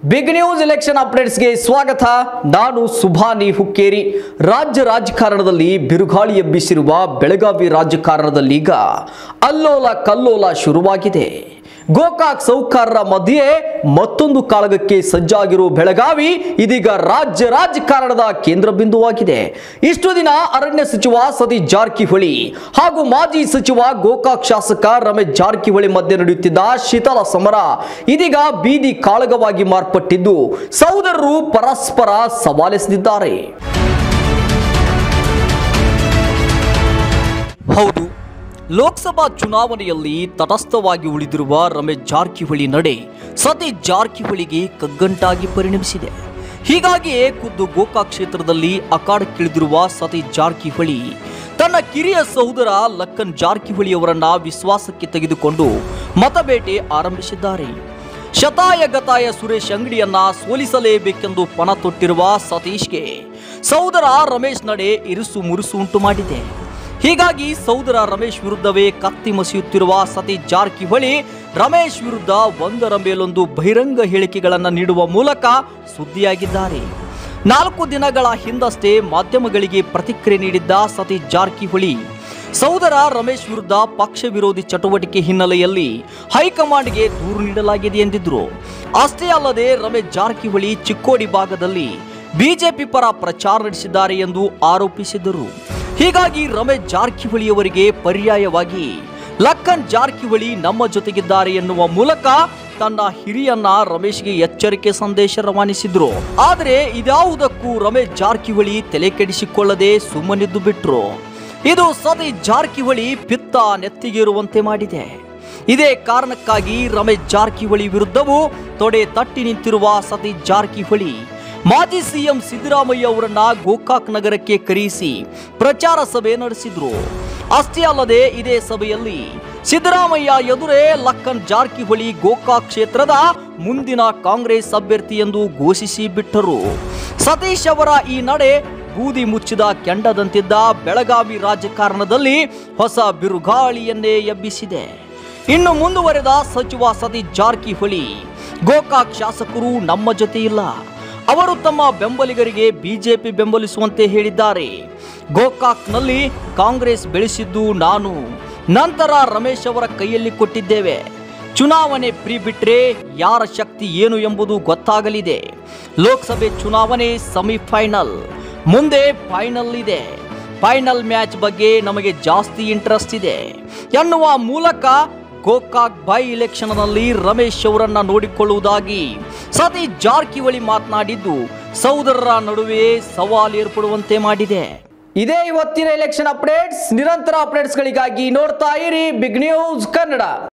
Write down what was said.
big news election ಅಪ್ಡೇಟ್ಸ್ಗೆ ಸ್ವಾಗತ ನಾನು ಸುಭಾನಿ ಹುಕ್ಕೇರಿ ರಾಜ್ಯ ರಾಜಕಾರಣದಲ್ಲಿ ಬಿರುಗಾಳಿ ಎಬ್ಬಿಸಿರುವ ಬೆಳಗಾವಿ ರಾಜಕಾರಣದಲ್ಲೀಗ ಅಲ್ಲೋಲ ಕಲ್ಲೋಲ ಶುರುವಾಗಿದೆ ಗೋಕಾಕ್ ಸೌಕಾರರ ಮಧ್ಯೆ ಮತ್ತೊಂದು ಕಾಳಗಕ್ಕೆ ಸಜ್ಜಾಗಿರುವ ಬೆಳಗಾವಿ ಇದೀಗ ರಾಜ್ಯ ರಾಜಕಾರಣದ ಕೇಂದ್ರ ಬಿಂದುವಾಗಿದೆ ಇಷ್ಟು ದಿನ ಅರಣ್ಯ ಸಚಿವ ಸತೀಶ್ ಜಾರಕಿಹೊಳಿ ಹಾಗೂ ಮಾಜಿ ಸಚಿವ ಗೋಕಾಕ್ ಶಾಸಕ ರಮೇಶ್ ಜಾರಕಿಹೊಳಿ ಮಧ್ಯೆ ನಡೆಯುತ್ತಿದ್ದ ಶೀತಲ ಸಮರ ಇದೀಗ ಬೀದಿ ಕಾಳಗವಾಗಿ ಮಾರ್ಪಟ್ಟಿದ್ದು ಸಹೋದರರು ಪರಸ್ಪರ ಸವಾಲೆಸೆದಿದ್ದಾರೆ ಹೌದು ಲೋಕಸಭಾ ಚುನಾವಣೆಯಲ್ಲಿ ತಟಸ್ಥವಾಗಿ ಉಳಿದಿರುವ ರಮೇಶ್ ಜಾರಕಿಹೊಳಿ ನಡೆ ಸತೀಶ್ ಜಾರಕಿಹೊಳಿಗೆ ಕಗ್ಗಂಟಾಗಿ ಪರಿಣಮಿಸಿದೆ ಹೀಗಾಗಿಯೇ ಖುದ್ದು ಗೋಕಾಕ್ ಕ್ಷೇತ್ರದಲ್ಲಿ ಅಖಾಡಕ್ಕಿಳಿದಿರುವ ಸತೀಶ್ ಜಾರಕಿಹೊಳಿ ತನ್ನ ಕಿರಿಯ ಸಹೋದರ ಲಕ್ಕನ್ ಜಾರಕಿಹೊಳಿ ಅವರನ್ನ ವಿಶ್ವಾಸಕ್ಕೆ ತೆಗೆದುಕೊಂಡು ಮತಬೇಟೆ ಆರಂಭಿಸಿದ್ದಾರೆ ಶತಾಯ ಗತಾಯ ಸುರೇಶ್ ಅಂಗಡಿಯನ್ನ ಸೋಲಿಸಲೇಬೇಕೆಂದು ಪಣ ತೊಟ್ಟಿರುವ ಸತೀಶ್ಗೆ ಸಹೋದರ ರಮೇಶ್ ನಡೆ ಇರುಸು ಮುರುಸು ಉಂಟು ಮಾಡಿದೆ ಹೀಗಾಗಿ ಸಹೋದರ ರಮೇಶ್ ವಿರುದ್ಧವೇ ಕತ್ತಿ ಮಸಿಯುತ್ತಿರುವ ಸತೀಶ್ ಜಾರಕಿಹೊಳಿ ರಮೇಶ್ ವಿರುದ್ಧ ಒಂದರ ಮೇಲೊಂದು ಬಹಿರಂಗ ಹೇಳಿಕೆಗಳನ್ನು ನೀಡುವ ಮೂಲಕ ಸುದ್ದಿಯಾಗಿದ್ದಾರೆ ನಾಲ್ಕು ದಿನಗಳ ಹಿಂದಷ್ಟೇ ಮಾಧ್ಯಮಗಳಿಗೆ ಪ್ರತಿಕ್ರಿಯೆ ನೀಡಿದ್ದ ಸತೀಶ್ ಜಾರಕಿಹೊಳಿ ಸಹೋದರ ರಮೇಶ್ ವಿರುದ್ಧ ಪಕ್ಷ ವಿರೋಧಿ ಚಟುವಟಿಕೆ ಹಿನ್ನೆಲೆಯಲ್ಲಿ ಹೈಕಮಾಂಡ್ಗೆ ದೂರು ನೀಡಲಾಗಿದೆ ಎಂದಿದ್ರು ಅಷ್ಟೇ ಅಲ್ಲದೆ ರಮೇಶ್ ಜಾರಕಿಹೊಳಿ ಚಿಕ್ಕೋಡಿ ಭಾಗದಲ್ಲಿ ಬಿಜೆಪಿ ಪರ ಪ್ರಚಾರ ನಡೆಸಿದ್ದಾರೆ ಎಂದು ಆರೋಪಿಸಿದರು ಹೀಗಾಗಿ ರಮೇಶ್ ಜಾರಕಿಹೊಳಿ ಅವರಿಗೆ ಪರ್ಯಾಯವಾಗಿ ಲಕ್ಕನ್ ಜಾರಕಿಹೊಳಿ ನಮ್ಮ ಜೊತೆಗಿದ್ದಾರೆ ಎನ್ನುವ ಮೂಲಕ ತನ್ನ ಹಿರಿಯನ್ನ ರಮೇಶ್ಗೆ ಎಚ್ಚರಿಕೆ ಸಂದೇಶ ರವಾನಿಸಿದ್ರು ಆದರೆ ಇದ್ಯಾವುದಕ್ಕೂ ರಮೇಶ್ ಜಾರಕಿಹೊಳಿ ತಲೆ ಕೆಡಿಸಿಕೊಳ್ಳದೆ ಸುಮ್ಮನಿದ್ದು ಬಿಟ್ರು ಇದು ಸತೀಶ್ ಜಾರಕಿಹೊಳಿ ಪಿತ್ತ ನೆತ್ತಿಗೇರುವಂತೆ ಮಾಡಿದೆ ಇದೇ ಕಾರಣಕ್ಕಾಗಿ ರಮೇಶ್ ಜಾರಕಿಹೊಳಿ ವಿರುದ್ಧವೂ ತೊಡೆ ತಟ್ಟಿ ನಿಂತಿರುವ ಸತೀಶ್ ಜಾರಕಿಹೊಳಿ ಮಾಜಿ ಸಿಎಂ ಸಿದ್ದರಾಮಯ್ಯ ಅವರನ್ನ ಗೋಕಾಕ್ ನಗರಕ್ಕೆ ಕರೆಯಿಸಿ ಪ್ರಚಾರ ಸಭೆ ನಡೆಸಿದ್ರು ಅಷ್ಟೇ ಅಲ್ಲದೆ ಇದೇ ಸಭೆಯಲ್ಲಿ ಸಿದ್ದರಾಮಯ್ಯ ಎದುರೇ ಲಕ್ಕನ್ ಜಾರಕಿಹೊಳಿ ಗೋಕಾಕ್ ಕ್ಷೇತ್ರದ ಮುಂದಿನ ಕಾಂಗ್ರೆಸ್ ಅಭ್ಯರ್ಥಿ ಎಂದು ಘೋಷಿಸಿ ಬಿಟ್ಟರು ಸತೀಶ್ ಅವರ ಈ ನಡೆ ಬೂದಿ ಮುಚ್ಚಿದ ಕೆಂಡದಂತಿದ್ದ ಬೆಳಗಾವಿ ರಾಜಕಾರಣದಲ್ಲಿ ಹೊಸ ಬಿರುಗಾಳಿಯನ್ನೇ ಎಬ್ಬಿಸಿದೆ ಇನ್ನು ಮುಂದುವರೆದ ಸಚಿವ ಸತೀಶ್ ಜಾರಕಿಹೊಳಿ ಗೋಕಾಕ್ ಶಾಸಕರು ನಮ್ಮ ಜೊತೆ ಇಲ್ಲ ಅವರು ತಮ್ಮ ಬೆಂಬಲಿಗರಿಗೆ ಬಿಜೆಪಿ ಬೆಂಬಲಿಸುವಂತೆ ಹೇಳಿದ್ದಾರೆ ಗೋಕಾಕ್ನಲ್ಲಿ ಕಾಂಗ್ರೆಸ್ ಬೆಳೆಸಿದ್ದು ನಾನು ನಂತರ ರಮೇಶ್ ಅವರ ಕೈಯಲ್ಲಿ ಕೊಟ್ಟಿದ್ದೇವೆ ಚುನಾವಣೆ ಪ್ರೀ ಬಿಟ್ರೆ ಯಾರ ಶಕ್ತಿ ಏನು ಎಂಬುದು ಗೊತ್ತಾಗಲಿದೆ ಲೋಕಸಭೆ ಚುನಾವಣೆ ಸೆಮಿಫೈನಲ್ ಮುಂದೆ ಫೈನಲ್ ಇದೆ ಫೈನಲ್ ಮ್ಯಾಚ್ ಬಗ್ಗೆ ನಮಗೆ ಜಾಸ್ತಿ ಇಂಟ್ರೆಸ್ಟ್ ಇದೆ ಎನ್ನುವ ಮೂಲಕ ಗೋಕಾಕ್ ಬೈ ಇಲೆಕ್ಷನ್ನಲ್ಲಿ ರಮೇಶ್ ಅವರನ್ನ ನೋಡಿಕೊಳ್ಳುವುದಾಗಿ ಸತೀಶ್ ಜಾರಕಿಹೊಳಿ ಮಾತನಾಡಿದ್ದು ಸಹೋದರರ ನಡುವೆ ಸವಾಲು ಏರ್ಪಡುವಂತೆ ಮಾಡಿದೆ ಇದೇ ಇವತ್ತಿನ ಎಲೆಕ್ಷನ್ ಅಪ್ಡೇಟ್ಸ್ ನಿರಂತರ ಅಪ್ಡೇಟ್ಸ್ಗಳಿಗಾಗಿ ನೋಡ್ತಾ ಇರಿ ಬಿಗ್ ನ್ಯೂಸ್ ಕನ್ನಡ